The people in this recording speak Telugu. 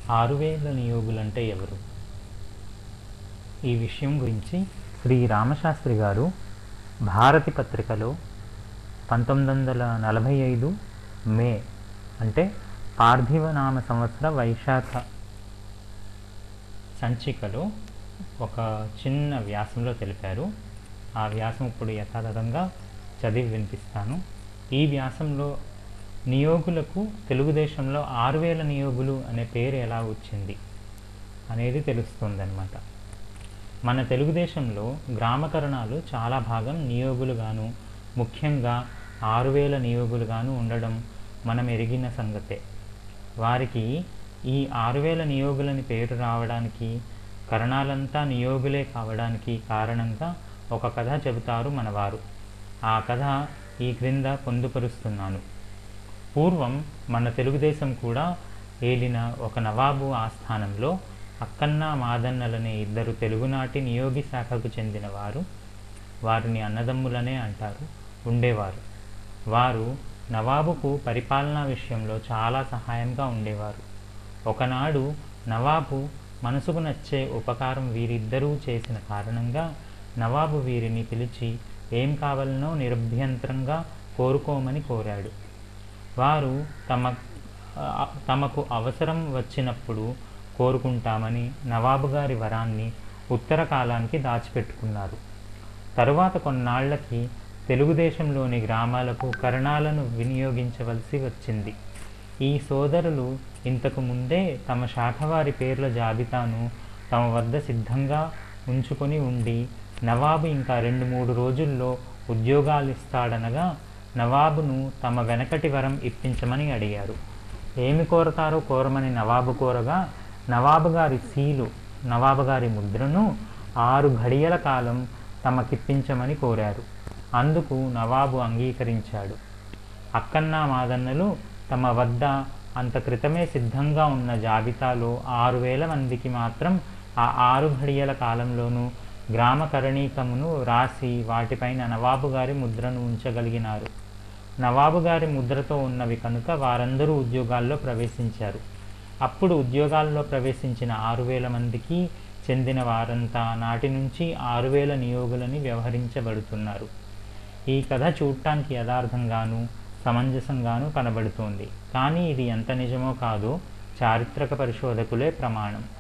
ఆరు వేల నియోగులంటే ఎవరు ఈ విషయం గురించి శ్రీ రామశాస్త్రి గారు భారతి పత్రికలో పంతొమ్మిది వందల నలభై ఐదు మే అంటే పార్థివనామ సంవత్సర వైశాఖ సంచికలో ఒక చిన్న వ్యాసంలో తెలిపారు ఆ వ్యాసం ఇప్పుడు యథాతథంగా చదివి వినిపిస్తాను ఈ వ్యాసంలో నియోగులకు తెలుగుదేశంలో ఆరు వేల నియోగులు అనే పేరు ఎలా వచ్చింది అనేది తెలుస్తుందన్నమాట మన తెలుగుదేశంలో గ్రామకరణాలు చాలా భాగం నియోగులుగాను ముఖ్యంగా ఆరు వేల నియోగులుగాను ఉండడం మనం ఎరిగిన సంగతే వారికి ఈ ఆరు వేల నియోగులని పేరు రావడానికి కరణాలంతా నియోగులే కావడానికి కారణంగా ఒక కథ చెబుతారు మనవారు ఆ కథ ఈ క్రింద పొందుపరుస్తున్నాను పూర్వం మన తెలుగుదేశం కూడా ఏలిన ఒక నవాబు ఆస్థానంలో అక్కన్న మాదన్నలనే ఇద్దరు తెలుగునాటి నియోగి శాఖకు చెందిన వారు వారిని అన్నదమ్ములనే అంటారు ఉండేవారు వారు నవాబుకు పరిపాలనా విషయంలో చాలా సహాయంగా ఉండేవారు ఒకనాడు నవాబు మనసుకు నచ్చే ఉపకారం వీరిద్దరూ చేసిన కారణంగా నవాబు వీరిని పిలిచి ఏం కావాలనో నిరభ్యంతరంగా కోరుకోమని కోరాడు వారు తమ ఆ, తమకు అవసరం వచ్చినప్పుడు కోరుకుంటామని నవాబు గారి వరాన్ని ఉత్తర కాలానికి దాచిపెట్టుకున్నారు తరువాత కొన్నాళ్లకి తెలుగుదేశంలోని గ్రామాలకు కరణాలను వినియోగించవలసి వచ్చింది ఈ సోదరులు ఇంతకు ముందే తమ శాఖవారి పేర్ల జాబితాను తమ వద్ద సిద్ధంగా ఉంచుకొని ఉండి నవాబు ఇంకా రెండు మూడు రోజుల్లో ఉద్యోగాలు ఇస్తాడనగా నవాబును తమ వెనకటి వరం ఇప్పించమని అడిగారు ఏమి కోరతారో కోరమని నవాబు కోరగా నవాబు గారి సీలు నవాబు గారి ముద్రను ఆరు ఘడియల కాలం తమకిప్పించమని కోరారు అందుకు నవాబు అంగీకరించాడు అక్కన్న మాదన్నలు తమ వద్ద అంత క్రితమే సిద్ధంగా ఉన్న జాబితాలో ఆరు వేల మందికి మాత్రం ఆ ఆరు ఘడియల కాలంలోనూ గ్రామ కరణీకమును రాసి వాటిపైన నవాబు గారి ముద్రను ఉంచగలిగినారు నవాబు గారి ముద్రతో ఉన్నవి కనుక వారందరూ ఉద్యోగాల్లో ప్రవేశించారు అప్పుడు ఉద్యోగాల్లో ప్రవేశించిన ఆరు వేల మందికి చెందిన వారంతా నాటి నుంచి ఆరు వేల నియోగులని వ్యవహరించబడుతున్నారు ఈ కథ చూడటానికి యథార్థంగాను సమంజసంగాను కనబడుతోంది కానీ ఇది ఎంత నిజమో కాదో చారిత్రక పరిశోధకులే ప్రమాణం